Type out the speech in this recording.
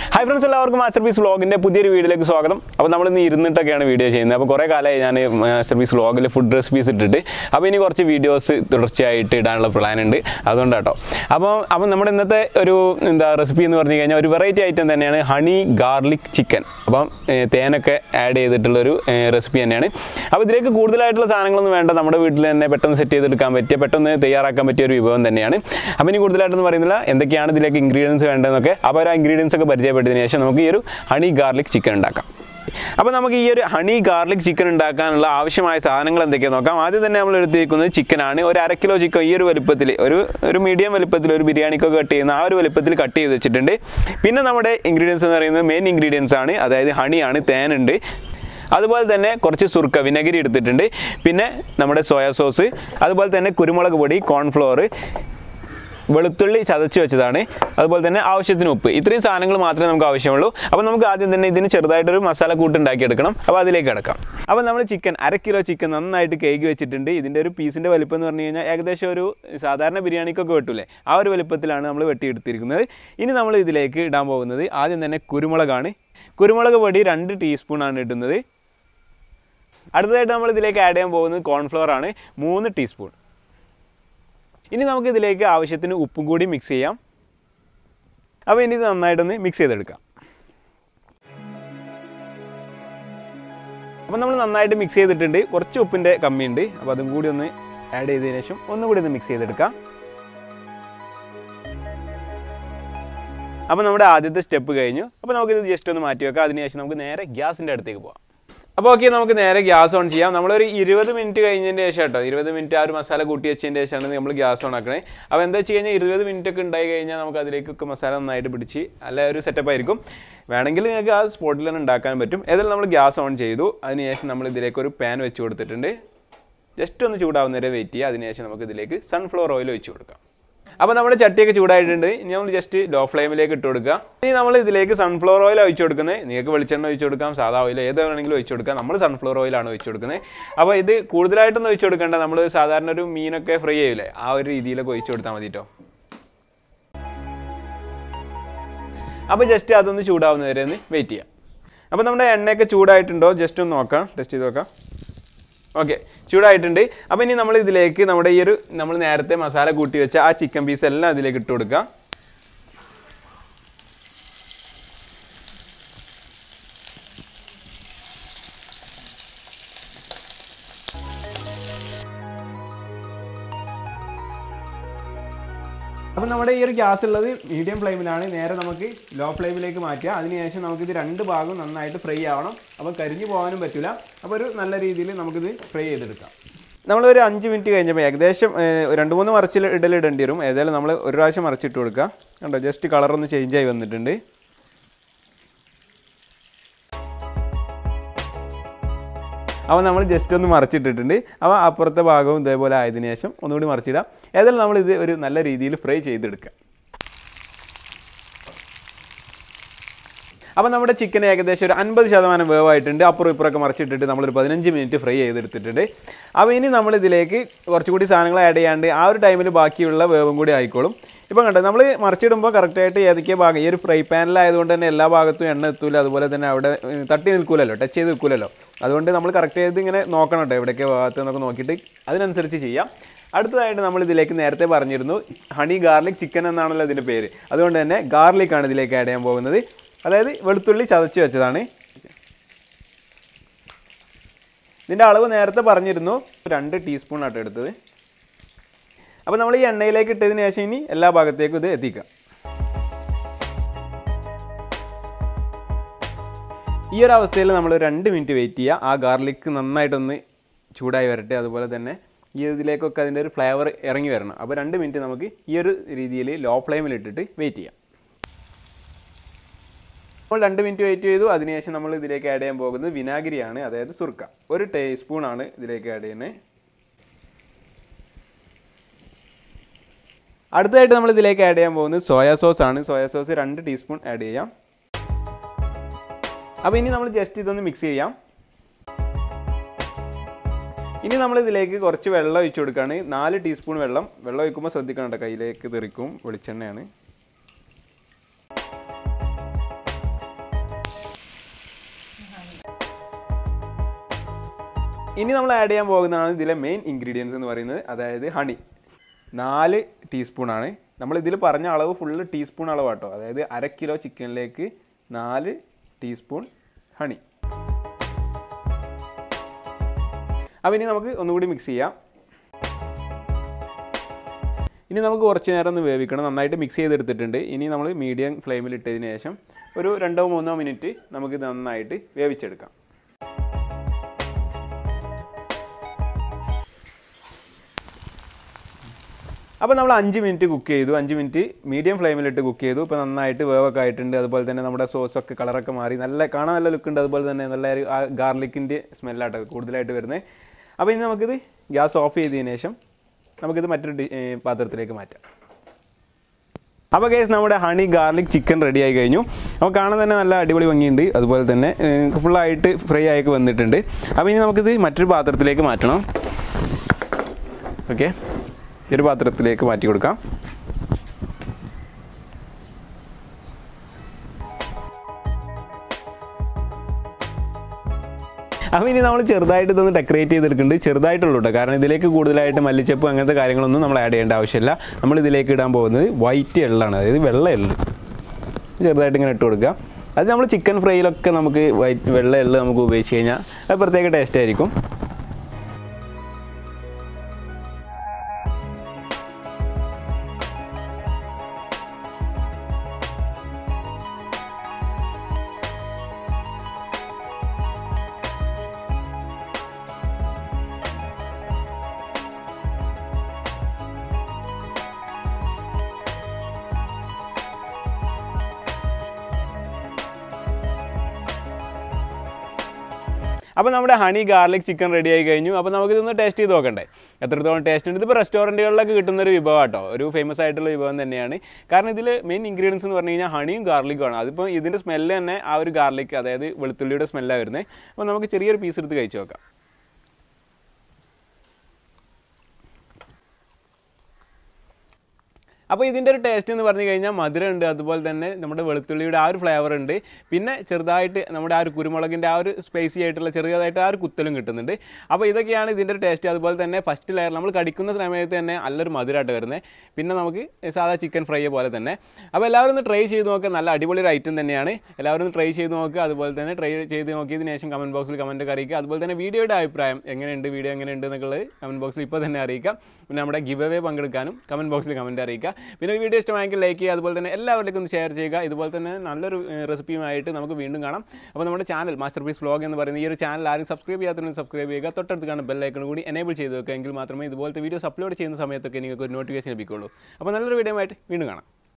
hi friends എല്ലാവർക്കും master piece വ്ളോഗിൻ്റെ പുതിയൊരു വീഡിയോയിലേക്ക് സ്വാഗതം അപ്പോൾ നമ്മൾ ഇന്ന് ഇരുന്നിട്ടൊക്കെയാണ് വീഡിയോ ചെയ്യുന്നത് അപ്പോൾ കുറേ കാലമായി ഞാൻ മാസ്റ്റർ പീസ് വ്ളോഗിൽ ഫുഡ് റെസിപ്പീസ് ഇട്ടിട്ട് അപ്പോൾ ഇനി കുറച്ച് വീഡിയോസ് തുടർച്ചയായിട്ട് ഇടാനുള്ള പ്ലാൻ ഉണ്ട് അതുകൊണ്ട് കേട്ടോ അപ്പോൾ അപ്പോൾ നമ്മുടെ ഇന്നത്തെ ഒരു എന്താ റെസിപ്പി എന്ന് പറഞ്ഞു കഴിഞ്ഞാൽ ഒരു വെറൈറ്റി ഐറ്റം തന്നെയാണ് ഹണി ഗാർലിക് ചിക്കൻ അപ്പം ഏർ, തേനൊക്കെ ആഡ് ചെയ്തിട്ടുള്ളൊരു റെസിപ്പി തന്നെയാണ് അപ്പോൾ ഇതിലേക്ക് കൂടുതലായിട്ടുള്ള സാധനങ്ങളൊന്നും വേണ്ട നമ്മുടെ വീട്ടിൽ തന്നെ പെട്ടെന്ന് സെറ്റ് ചെയ്തെടുക്കാൻ പറ്റിയ പെട്ടെന്ന് തയ്യാറാക്കാൻ പറ്റിയ ഒരു വിഭവം തന്നെയാണ് അപ്പോൾ ഇനി കൂടുതലായിട്ടൊന്നും പറയുന്നില്ല എന്തൊക്കെയാണ് ഇതിലേക്ക് ഇൻഗ്രീഡിയൻസ് വേണ്ടതെന്നൊക്കെ അപ്പോൾ ആ ഇൻഗ്രീഡിയൻസ് ഒക്കെ പരിചയപ്പെട്ടതിന് ശേഷം നമുക്ക് ഈ ഒരു ഹണി ഗാർലിക് ചിക്കൻ ഉണ്ടാക്കാം അപ്പോൾ നമുക്ക് ഈ ഒരു ഹണി ഗാർലിക് ചിക്കൻ ഉണ്ടാക്കാനുള്ള ആവശ്യമായ സാധനങ്ങൾ എന്തൊക്കെയാണെന്ന് നോക്കാം ആദ്യം തന്നെ നമ്മൾ എടുത്തിരിക്കുന്നത് ചിക്കനാണ് ഒരു അര കിലോ ചിക്കൻ ഈ ഒരു വലുപ്പത്തിൽ ഒരു ഒരു മീഡിയം വലുപ്പത്തിൽ ഒരു ബിരിയാണിക്കൊക്കെ കട്ട് ചെയ്യുന്ന ആ ഒരു വലുപ്പത്തിൽ കട്ട് ചെയ്ത് വെച്ചിട്ടുണ്ട് പിന്നെ നമ്മുടെ ഇൻഗ്രീഡിയൻസ് എന്ന് പറയുന്നത് മെയിൻ ഇൻഗ്രീഡിയൻസ് ആണ് അതായത് ഹണിയാണ് തേനുണ്ട് അതുപോലെ തന്നെ കുറച്ച് സുർക്ക വിനഗിരി എടുത്തിട്ടുണ്ട് പിന്നെ നമ്മുടെ സോയാ സോസ് അതുപോലെ തന്നെ കുരുമുളക് പൊടി കോൺഫ്ലോർ വെളുത്തുള്ളി ചതച്ച് വെച്ചതാണ് അതുപോലെ തന്നെ ആവശ്യത്തിന് ഉപ്പ് ഇത്രയും സാധനങ്ങൾ മാത്രമേ നമുക്ക് ആവശ്യമുള്ളൂ അപ്പോൾ നമുക്ക് ആദ്യം തന്നെ ഇതിന് ചെറുതായിട്ടൊരു മസാല കൂട്ട് ഉണ്ടാക്കിയെടുക്കണം അപ്പോൾ അതിലേക്ക് കിടക്കാം അപ്പോൾ നമ്മൾ ചിക്കൻ അര കിലോ ചിക്കൻ നന്നായിട്ട് കേക്ക് വെച്ചിട്ടുണ്ട് ഇതിൻ്റെ ഒരു പീസിൻ്റെ വലിപ്പം എന്ന് പറഞ്ഞു കഴിഞ്ഞാൽ ഏകദേശം ഒരു സാധാരണ ബിരിയാണിക്കൊക്കെ വെട്ടൂലേ ആ ഒരു വലിപ്പത്തിലാണ് നമ്മൾ വെട്ടിയെടുത്തിരിക്കുന്നത് ഇനി നമ്മൾ ഇതിലേക്ക് ഇടാൻ പോകുന്നത് ആദ്യം തന്നെ കുരുമുളകാണ് കുരുമുളക് പൊടി രണ്ട് ടീസ്പൂണാണ് ഇടുന്നത് അടുത്തതായിട്ട് നമ്മൾ ഇതിലേക്ക് ആഡ് ചെയ്യാൻ പോകുന്നത് കോൺഫ്ലവർ ആണ് മൂന്ന് ടീസ്പൂൺ ഇനി നമുക്ക് ഇതിലേക്ക് ആവശ്യത്തിന് ഉപ്പും കൂടി മിക്സ് ചെയ്യാം അപ്പോൾ ഇനി ഇത് നന്നായിട്ടൊന്ന് മിക്സ് ചെയ്തെടുക്കാം അപ്പോൾ നമ്മൾ നന്നായിട്ട് മിക്സ് ചെയ്തിട്ടുണ്ട് കുറച്ച് ഉപ്പിൻ്റെ കമ്മിയുണ്ട് അപ്പോൾ അതും കൂടി ഒന്ന് ആഡ് ചെയ്തതിന് ശേഷം ഒന്നുകൂടി ഒന്ന് മിക്സ് ചെയ്തെടുക്കാം അപ്പോൾ നമ്മുടെ ആദ്യത്തെ സ്റ്റെപ്പ് കഴിഞ്ഞു അപ്പോൾ നമുക്കിത് ജസ്റ്റ് ഒന്ന് മാറ്റി വെക്കാം അതിനുശേഷം നമുക്ക് നേരെ ഗ്യാസിൻ്റെ അടുത്തേക്ക് പോകാം അപ്പോൾ ഓക്കെ നമുക്ക് നേരെ ഗ്യാസ് ഓൺ ചെയ്യാം നമ്മളൊരു ഇരുപത് മിനിറ്റ് കഴിഞ്ഞതിന് ശേഷം കേട്ടോ ഇരുപത് മിനിറ്റ് ആ ഒരു മസാല കൂട്ടി വെച്ചതിന് ശേഷമാണ് നമ്മൾ ഗ്യാസ് ഓൺ ആക്കണേ അപ്പോൾ എന്താ വെച്ച് കഴിഞ്ഞാൽ ഇരുപത് മിനിറ്റ് ഒക്കെ ഉണ്ടായി കഴിഞ്ഞാൽ നമുക്ക് അതിലേക്കൊക്കെ മസാല നന്നായിട്ട് പിടിച്ച് നല്ല ഒരു സെറ്റപ്പ് ആയിരിക്കും വേണമെങ്കിൽ നിങ്ങൾക്ക് ആ സ്പോട്ടിൽ തന്നെ ഉണ്ടാക്കാൻ പറ്റും ഏതായാലും നമ്മൾ ഗ്യാസ് ഓൺ ചെയ്തു അതിനുശേഷം നമ്മൾ ഇതിലേക്ക് ഒരു പാൻ വെച്ച് കൊടുത്തിട്ടുണ്ട് ജസ്റ്റ് ഒന്ന് ചൂടാവുന്നവരെ വെയിറ്റ് ചെയ്യുക അതിനുശേഷം നമുക്ക് ഇതിലേക്ക് സൺഫ്ലവർ ഓയിൽ ഒഴിച്ച് കൊടുക്കാം അപ്പോൾ നമ്മുടെ ചട്ടിയൊക്കെ ചൂടായിട്ടുണ്ട് ഇനി നമ്മൾ ജസ്റ്റ് ലോ ഫ്ലെയിമിലേക്ക് ഇട്ട് കൊടുക്കുക ഇനി നമ്മൾ ഇതിലേക്ക് സൺഫ്ലവർ ഓയിൽ ഒഴിച്ചു കൊടുക്കുന്നത് നിങ്ങൾക്ക് വെളിച്ചെണ്ണ ഒഴിച്ചു കൊടുക്കാം സാധാ ഓയിൽ ഏത് വേണമെങ്കിലും ഒഴിച്ചു കൊടുക്കാം നമ്മൾ സൺഫ്ലവർ ഓയിലാണ് ഒഴിച്ചു കൊടുക്കുന്നത് അപ്പോൾ ഇത് കൂടുതലായിട്ടൊന്നും ഒഴിച്ചു കൊടുക്കേണ്ട നമ്മൾ സാധാരണ ഒരു മീനൊക്കെ ഫ്രൈ ചെയ്യൂലേ ആ ഒരു രീതിയിലൊക്കെ ഒഴിച്ചു കൊടുത്താൽ മതി കേട്ടോ അപ്പോൾ ജസ്റ്റ് അതൊന്ന് ചൂടാവുന്നവരെ ഒന്ന് വെയിറ്റ് ചെയ്യാം അപ്പോൾ നമ്മുടെ എണ്ണയൊക്കെ ചൂടായിട്ടുണ്ടോ ജസ്റ്റ് ഒന്ന് നോക്കാം ടെസ്റ്റ് ചെയ്ത് നോക്കാം ഓക്കെ ചൂടായിട്ടുണ്ട് അപ്പോൾ ഇനി നമ്മൾ ഇതിലേക്ക് നമ്മുടെ ഈ ഒരു നമ്മൾ നേരത്തെ മസാല കൂട്ടി വെച്ച ആ ചിക്കൻ പീസ് എല്ലാം അതിലേക്ക് ഇട്ട് കൊടുക്കാം അപ്പോൾ നമ്മുടെ ഈ ഒരു ഗ്യാസ് ഉള്ളത് മീഡിയം ഫ്ലെയിമിലാണ് നേരെ നമുക്ക് ലോ ഫ്ലെയിമിലേക്ക് മാറ്റുക അതിനുശേഷം നമുക്കിത് രണ്ട് ഭാഗവും നന്നായിട്ട് ഫ്രൈ ആവണം അപ്പോൾ കരിഞ്ഞു പോകാനും പറ്റില്ല അപ്പോൾ ഒരു നല്ല രീതിയിൽ നമുക്കിത് ഫ്രൈ ചെയ്തെടുക്കാം നമ്മളൊരു അഞ്ച് മിനിറ്റ് കഴിഞ്ഞപ്പോൾ ഏകദേശം ഏഹ്, രണ്ട് മൂന്ന് മറിച്ചിൽ ഇടലിടേണ്ടി വരും ഏതായാലും നമ്മൾ ഒരു പ്രാവശ്യം മറിച്ചിട്ട് കൊടുക്കുക കണ്ടോ ജസ്റ്റ് കളറൊന്ന് ചേഞ്ച് ആയി വന്നിട്ടുണ്ട് അപ്പോൾ നമ്മൾ ജസ്റ്റ് ഒന്ന് മറിച്ചിട്ടിട്ടുണ്ട് അപ്പോൾ അപ്പുറത്തെ ഭാഗവും ഇതേപോലെ ആയതിനു ശേഷം ഒന്നുകൂടി മറിച്ചിടാം ഏതായാലും നമ്മൾ ഇത് ഒരു നല്ല രീതിയിൽ ഫ്രൈ ചെയ്തെടുക്കുക അപ്പോൾ നമ്മുടെ ചിക്കൻ ഏകദേശം ഒരു അൻപത് ശതമാനം വേവായിട്ടുണ്ട് അപ്പുറം ഇപ്പുറമൊക്കെ മറിച്ചിട്ടിട്ട് നമ്മളൊരു പതിനഞ്ച് മിനിറ്റ് ഫ്രൈ ചെയ്തെടുത്തിട്ടുണ്ട് അപ്പോൾ ഇനി നമ്മൾ ഇതിലേക്ക് കുറച്ചുകൂടി സാധനങ്ങൾ ആഡ് ചെയ്യാണ്ട് ആ ഒരു ടൈമിൽ ബാക്കിയുള്ള വേവും കൂടി ആയിക്കോളും ഇപ്പം കണ്ടോ നമ്മൾ മറിച്ചിടുമ്പോൾ കറക്റ്റായിട്ട് ഏതൊക്കെ ഭാഗം ഈ ഒരു ഫ്രൈ പാനിലായതുകൊണ്ട് തന്നെ എല്ലാ ഭാഗത്തും എണ്ണ എത്തൂല അതുപോലെ തന്നെ അവിടെ ഏഹ്, തട്ടി നിൽക്കൂലല്ലോ ടച്ച് ചെയ്ത് നിൽക്കൂലല്ലോ അതുകൊണ്ട് നമ്മൾ കറക്റ്റ് ചെയ്ത് ഇങ്ങനെ നോക്കണം കേട്ടോ എവിടെയൊക്കെ ഭാഗത്ത് എന്നൊക്കെ നോക്കിയിട്ട് അതിനനുസരിച്ച് ചെയ്യാം അടുത്തതായിട്ട് നമ്മൾ ഇതിലേക്ക് നേരത്തെ പറഞ്ഞിരുന്നു ഹണി ഗാർലിക് ചിക്കൻ എന്നാണല്ലോ ഇതിൻ്റെ പേര് അതുകൊണ്ട് തന്നെ garlic ആണ് ഇതിലേക്ക് ആഡ് ചെയ്യാൻ പോകുന്നത് അതായത് വെളുത്തുള്ളി ചതച്ച് വെച്ചതാണ് ഇതിൻ്റെ അളവ് നേരത്തെ പറഞ്ഞിരുന്നു രണ്ട് ടീസ്പൂൺ ആട്ടോ എടുത്തത് അപ്പോൾ നമ്മൾ ഈ എണ്ണയിലേക്ക് ഇട്ടതിന് ശേഷം ഇനി എല്ലാ ഭാഗത്തേക്കും ഇത് എത്തിക്കാം ഈ ഒരു അവസ്ഥയിൽ നമ്മൾ രണ്ട് മിനിറ്റ് വെയിറ്റ് ചെയ്യുക ആ ഗാർലിക് നന്നായിട്ടൊന്ന് ചൂടായി വരട്ടെ അതുപോലെ തന്നെ ഈ ഇതിലേക്കൊക്കെ അതിൻ്റെ ഒരു ഫ്ലേവർ ഇറങ്ങി വരണം അപ്പോൾ രണ്ട് മിനിറ്റ് നമുക്ക് ഈ ഒരു രീതിയിൽ ലോ ഫ്ലെയിമിൽ ഇട്ടിട്ട് വെയിറ്റ് ചെയ്യാം അപ്പോൾ രണ്ട് മിനിറ്റ് വെയിറ്റ് ചെയ്തു അതിനുശേഷം നമ്മൾ ഇതിലേക്ക് ആഡ് ചെയ്യാൻ പോകുന്നത് വിനാഗിരിയാണ് അതായത് സുർക്ക ഒരു ടീസ്പൂൺ ആണ് ഇതിലേക്ക് ആഡ് ചെയ്യുന്നത് അടുത്തതായിട്ട് നമ്മൾ ഇതിലേക്ക് ആഡ് ചെയ്യാൻ പോകുന്നത് സോയാ സോസ് ആണ് സോയാ സോസ് രണ്ട് ടീസ്പൂൺ ആഡ് ചെയ്യാം അപ്പോൾ ഇനി നമ്മൾ ജസ്റ്റ് ഇതൊന്ന് മിക്സ് ചെയ്യാം ഇനി നമ്മൾ ഇതിലേക്ക് കുറച്ച് വെള്ളം ഒഴിച്ചു കൊടുക്കുകയാണ് നാല് ടീസ്പൂൺ വെള്ളം വെള്ളം ഒഴിക്കുമ്പോൾ ശ്രദ്ധിക്കണം കേട്ടോ കയ്യിലേക്ക് തെറിക്കും വെളിച്ചെണ്ണയാണ് ഇനി നമ്മൾ ആഡ് ചെയ്യാൻ പോകുന്നതാണ് ഇതിലെ മെയിൻ ഇൻഗ്രീഡിയൻസ് എന്ന് പറയുന്നത് അതായത് ഹണി നാല് ടീസ്പൂണാണ് നമ്മൾ ഇതിൽ പറഞ്ഞ അളവ് ഫുള്ള് ടീസ്പൂൺ അളവാട്ടോ അതായത് അര കിലോ ചിക്കനിലേക്ക് നാല് ടീസ്പൂൺ ഹണി അപ്പോൾ ഇനി നമുക്ക് ഒന്നുകൂടി മിക്സ് ചെയ്യാം ഇനി നമുക്ക് കുറച്ച് നേരം ഒന്ന് വേവിക്കണം നന്നായിട്ട് മിക്സ് ചെയ്തെടുത്തിട്ടുണ്ട് ഇനി നമ്മൾ മീഡിയം ഫ്ലെയിമിൽ ഇട്ടതിന് ശേഷം ഒരു രണ്ടോ മൂന്നോ മിനിറ്റ് നമുക്ക് ഇത് നന്നായിട്ട് വേവിച്ചെടുക്കാം അപ്പോൾ നമ്മൾ അഞ്ച് മിനിറ്റ് കുക്ക് ചെയ്തു അഞ്ച് മിനിറ്റ് മീഡിയം ഫ്ലെയിമിലിട്ട് കുക്ക് ചെയ്തു ഇപ്പോൾ നന്നായിട്ട് വേവൊക്കെ ആയിട്ടുണ്ട് അതുപോലെ തന്നെ നമ്മുടെ സോസൊക്കെ കളറൊക്കെ മാറി നല്ല കാണാൻ നല്ല ലുക്ക് ഉണ്ട് അതുപോലെ തന്നെ നല്ല ഒരു ആ ഗാർലിക്കിൻ്റെ സ്മെല്ലാട്ടോ കൂടുതലായിട്ട് വരുന്നത് അപ്പോൾ ഇനി നമുക്കിത് ഗ്യാസ് ഓഫ് ചെയ്തതിന് ശേഷം നമുക്കിത് മറ്റൊരു ഡി- ഏ, പാത്രത്തിലേക്ക് മാറ്റാം അപ്പോൾ കേസ് നമ്മുടെ ഹണി ഗാർലിക് ചിക്കൻ റെഡി ആയി കഴിഞ്ഞു അപ്പോൾ കാണാൻ തന്നെ നല്ല അടിപൊളി ഭംഗിയുണ്ട് അതുപോലെ തന്നെ ഫുള്ളായിട്ട് ഫ്രൈ ആയൊക്കെ വന്നിട്ടുണ്ട് അപ്പോൾ ഇനി നമുക്കിത് മറ്റൊരു പാത്രത്തിലേക്ക് മാറ്റണം ഓക്കെ ഈ ഒരു പാത്രത്തിലേക്ക് മാറ്റി കൊടുക്കാം അപ്പോൾ ഇനി നമ്മൾ ചെറുതായിട്ട് ഇതൊന്ന് ഡെക്കറേറ്റ് ചെയ്തെടുക്കുന്നുണ്ട് ചെറുതായിട്ടുള്ളൂ കേട്ടോ കാരണം ഇതിലേക്ക് കൂടുതലായിട്ട് മല്ലിച്ചപ്പ് അങ്ങനത്തെ കാര്യങ്ങളൊന്നും നമ്മൾ ആഡ് ചെയ്യേണ്ട ആവശ്യമില്ല നമ്മൾ ഇതിലേക്ക് ഇടാൻ പോകുന്നത് വൈറ്റ് എള്ളാണ് അതായത് വെള്ള എള്ള് ചെറുതായിട്ട് ഇങ്ങനെ ഇട്ട് കൊടുക്കുക അത് നമ്മൾ ചിക്കൻ ഫ്രൈയിലൊക്കെ നമുക്ക് വൈറ്റ് വെള്ള എള്ള് നമുക്ക് ഉപയോഗിച്ച് കഴിഞ്ഞാൽ അത് പ്രത്യേക ടേസ്റ്റ് ആയിരിക്കും അപ്പോൾ നമ്മുടെ ഹണി ഗാർലിക് ചിക്കൻ റെഡി ആയി കഴിഞ്ഞു അപ്പോൾ നമുക്ക് ഇതൊന്ന് ടേസ്റ്റ് ചെയ്ത് നോക്കണ്ടേ എത്രത്തോളം ടേസ്റ്റ് ഉണ്ട് ഇതിപ്പോൾ റെസ്റ്റോറൻറ്റുകളിലൊക്കെ കിട്ടുന്ന ഒരു വിഭവം കേട്ടോ ഒരു ഫേമസ് ആയിട്ടുള്ള വിഭവം തന്നെയാണ് കാരണം ഇതിൽ മെയിൻ ഇൻഗ്രീഡിയൻസ് എന്ന് പറഞ്ഞു കഴിഞ്ഞാൽ ഹണിയും ഗാർലിക്കും ആണ് അതിപ്പോൾ ഇതിൻ്റെ സ്മെല്ല് തന്നെ ആ ഒരു ഗാർലിക് അതായത് വെളുത്തുള്ളിയുടെ സ്മെല്ലാണ് വരുന്നത് അപ്പോൾ നമുക്ക് ചെറിയൊരു പീസ് എടുത്ത് കഴിച്ച് നോക്കാം അപ്പോൾ ഇതിൻ്റെ ഒരു ടേസ്റ്റ് എന്ന് പറഞ്ഞു കഴിഞ്ഞാൽ മധുരം ഉണ്ട് അതുപോലെ തന്നെ നമ്മുടെ വെളുത്തുള്ളിയുടെ ആ ഒരു ഫ്ലേവർ ഉണ്ട് പിന്നെ ചെറുതായിട്ട് നമ്മുടെ ആ ഒരു കുരുമുളകിൻ്റെ ആ ഒരു സ്പൈസി ആയിട്ടുള്ള ചെറുതായിട്ട് ആ ഒരു കുത്തലും കിട്ടുന്നുണ്ട് അപ്പോൾ ഇതൊക്കെയാണ് ഇതിൻ്റെ ഒരു ടേസ്റ്റ് അതുപോലെ തന്നെ ഫസ്റ്റ് ലെയർ നമ്മൾ കടിക്കുന്ന സമയത്ത് തന്നെ നല്ലൊരു മധുരമായിട്ട് വരുന്നത് പിന്നെ നമുക്ക് സാധാ ചിക്കൻ ഫ്രൈ പോലെ തന്നെ അപ്പോൾ എല്ലാവരും ഒന്ന് ട്രൈ ചെയ്ത് നോക്കുക നല്ല അടിപൊളി ഒരു ഐറ്റം തന്നെയാണ് എല്ലാവരും ഒന്ന് ട്രൈ ചെയ്ത് നോക്കുക അതുപോലെ തന്നെ ട്രൈ ചെയ്ത് നോക്കിയതിന് ശേഷം കമൻറ്റ് ബോക്സിൽ കമൻറ്റ് ഒക്കെ അറിയിക്കുക അതുപോലെ തന്നെ വീഡിയോയുടെ അഭിപ്രായം എങ്ങനെയുണ്ട് വീഡിയോ എങ്ങനെയുണ്ട് എന്നുള്ളത് കമൻറ്റ് ബോക്സിൽ ഇപ്പോൾ തന്നെ അറിയിക്കാം പിന്നെ നമ്മുടെ ഗിവ് അവേ പങ്കെടുക്കാനും കമൻറ്റ് ബോക്സിൽ കമൻറ്റ് അറിയിക്കുക പിന്നെ ഈ വീഡിയോ ഇഷ്ടമായെങ്കിൽ ലൈക്ക് ചെയ്യുക അതുപോലെ തന്നെ എല്ലാവരിലേക്കും ഒന്ന് ഷെയർ ചെയ്യുക ഇതുപോലെ തന്നെ നല്ലൊരു റെസിപ്പിയുമായിട്ട് നമുക്ക് വീണ്ടും കാണാം അപ്പോൾ നമ്മുടെ ചാനൽ മാസ്റ്റർ പീസ് വ്ളോഗ് എന്ന് പറയുന്ന ഈ ഒരു ചാനൽ ആരും സബ്സ്ക്രൈബ് ചെയ്യാത്തവരും സബ്സ്ക്രൈബ് ചെയ്യുക തൊട്ടടുത്ത് കാണുന്ന ബെല്ലൈക്കൺ കൂടി എനേബിൾ ചെയ്ത് വെക്കുക എങ്കിൽ മാത്രമേ ഇതുപോലത്തെ വീഡിയോസ് അപ്ലോഡ് ചെയ്യുന്ന സമയത്തൊക്കെ നിങ്ങൾക്ക് ഒരു നോട്ടിഫിക്കേഷൻ ലഭിക്കുള്ളൂ അപ്പോൾ നല്ലൊരു വീഡിയോ ആയിട്ട് വീണ്ടും കാണാം